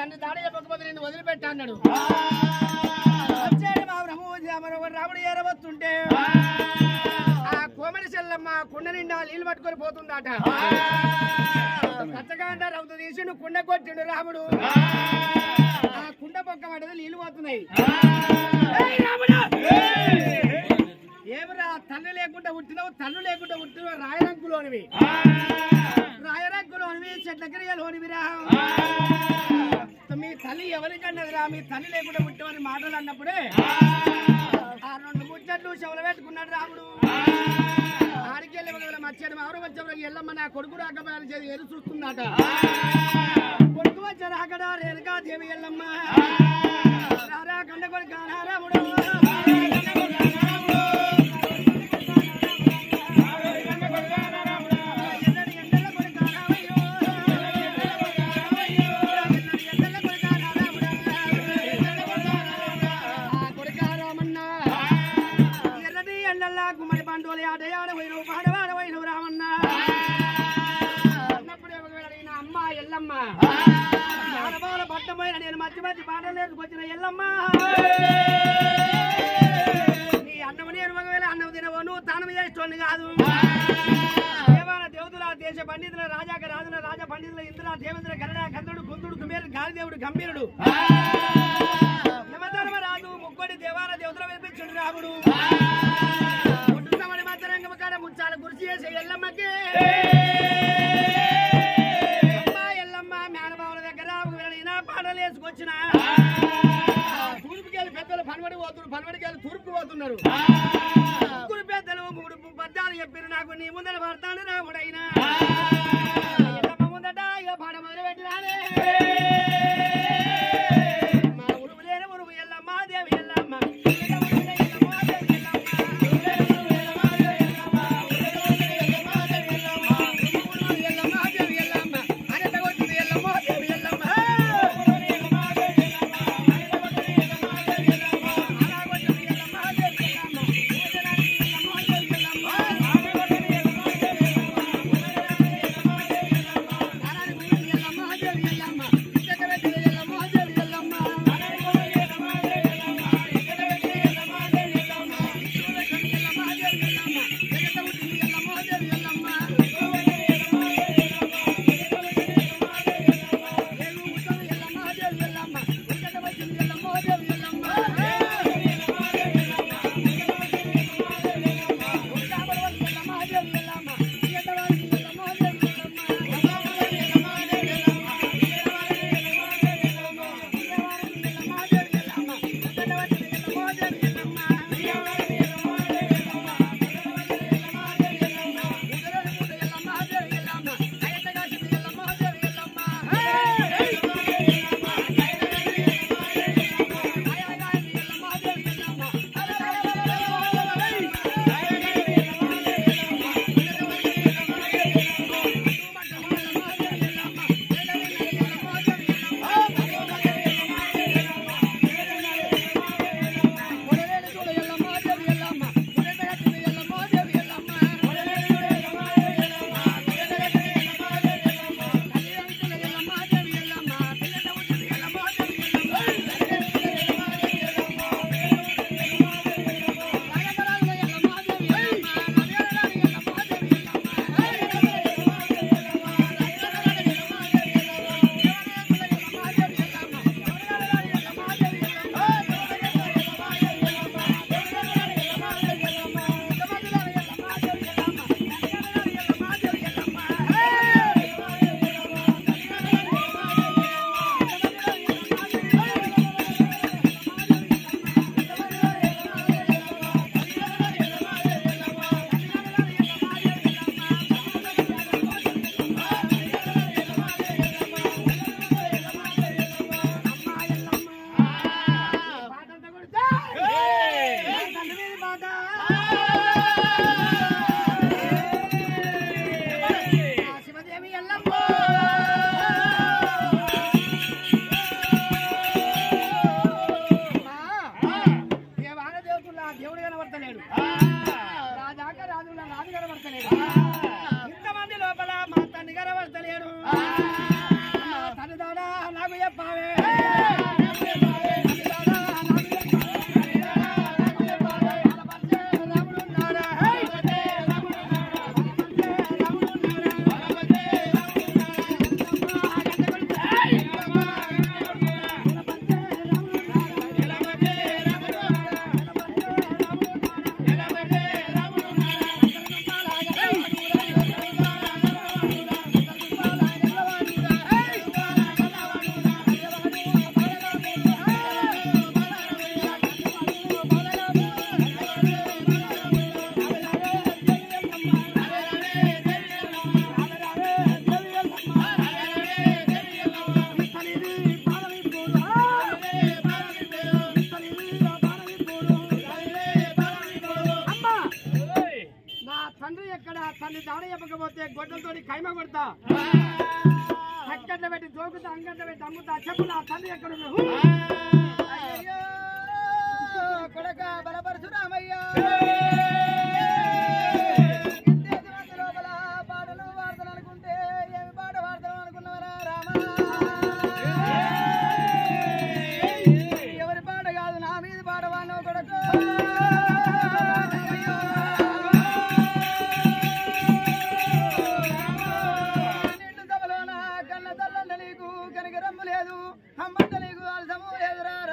తండ్రి దాడి చెప్పకపోతే నేను వదిలిపెట్టా అన్నాడు వచ్చాడు మా బ్రహ్మ రాముడు ఏరవస్తుంటే ఆ కోమడి చెల్లమ్మ కుండ నిండా నీళ్లు పట్టుకొని పోతుందట పచ్చగాండ రౌతు తీసిండు కుండ కొట్టిండు రాముడు ఆ కుండ పక్క పడ్డది నీళ్లు పోతున్నాయి ఏయ్ రాముడు! ఏమిరా తల్లి లేకుండా పుట్టినావు తల్లు లేకుండా పుట్టినావు రాయరంకులోనివి రాయరంకులోనివి చెట్లగిరియలోనివిరా మీ తల్లి ఎవరికన్నదిరా మీ తల్లి లేకుండా పుట్టామని మాటలు అన్నప్పుడే ఆ రెండు ముచ్చట్లు చెవులు పెట్టుకున్నాడు రాముడు ఆడికెళ్ళి ఒకవేళ మచ్చాడు ఎవరు వచ్చేవారు ఎల్లమ్మ నా కొడుకు రాకపోయాలని చేసి ఎదురు చూస్తుందట కొడుకు వచ్చారు అక్కడ రేణుకా దేవి ఎల్లమ్మ రారా కండ కొడుకు రాముడు ఎర్రటి ఎండల్లా గుమ్మడి పండుగలు ఆటయాడ వైరు పాడవాడ వైరు రామన్న అన్నప్పుడే ఒకవేళ ఈయన అమ్మ ఎల్లమ్మ ఆడవాళ్ళ పట్టమైన నేను మధ్య మధ్య పాటలు వచ్చిన ఎల్లమ్మ నీ అన్నం నేను ఒకవేళ అన్నం తినవు నువ్వు తానం చేస్తోంది కాదు దేవాల దేవతల దేశ పండితుల రాజాక రాజుల రాజ పండితుల ఇంద్ర దేవేంద్ర గరుడ కందుడు కుందుడు కుమేరు గాలిదేవుడు గంభీరుడు యమధర్మరాజు ముగ్గుడి దేవాల దేవతల వినిపించుడు రాముడు పుట్టుతమని మధ్యరంగం కాడ ముచ్చాల గురిసి చేసే ఎల్లమ్మకి అమ్మ ఎల్లమ్మ మేనబావుల దగ్గర వెళ్ళిన పాటలు వేసుకొచ్చిన తూర్పుకెళ్ళి పెద్దలు పనబడి పోతున్నారు పనబడికెళ్ళి తూర్పు పోతున్నారు ముగ్గురు పెద్దలు మూడు పద్యాలు చెప్పారు నాకు నీ ముందర పడతాను రాముడైనా ఎల్లమ్మ ముందట ఇక పాట మొదలు పెట్టినానే మా ఉరుము లేని ఉరుము ఎల్లమ్మ దేవి ఎల్లమ్మ ఎల్లమ్మ దేవి ఎల్లమ్మ ఎల్లమ్మ దేవి ఎల్లమ్మ అనట కొట్టింది ఎల్లమ్మ దేవి ఎల్లమ్మ శివదేవి ఎల్లమ్మ దేవాన దేవతుల దేవుడు కనబడతలేడు రాజాక రాజుల రాజు కనబడతలేడు ఇంతమంది లోపల మా తండ్రి కనబడతలేడు తను దాడా నాకు చెప్పావే అమ్మా నా తండ్రి ఎక్కడ తల్లి దాడ చెప్పకపోతే గొడ్డలతో కైమ కొడతా అక్కడ్ల పెట్టి దోకుతా అంగడ్ల పెట్టి అమ్ముతా చెప్పు నా తండ్రి ఎక్కడ ఉన్నావు అయ్యయ్యో, కొడక బలపరచు రామయ్యా ఇంతేసి మంది లోపల పాటలు పాడతాను అనుకుంటే ఏమి పాట పాడతాను అనుకున్నావరా రామా ఎవరి పాట కాదు నా మీద పాట వాడినవు కొడకు నిండు సభలోన కన్న తల్లంట నీకు కనక రమ్ము లేదు అమ్మంట నీకు అలసము లేదురా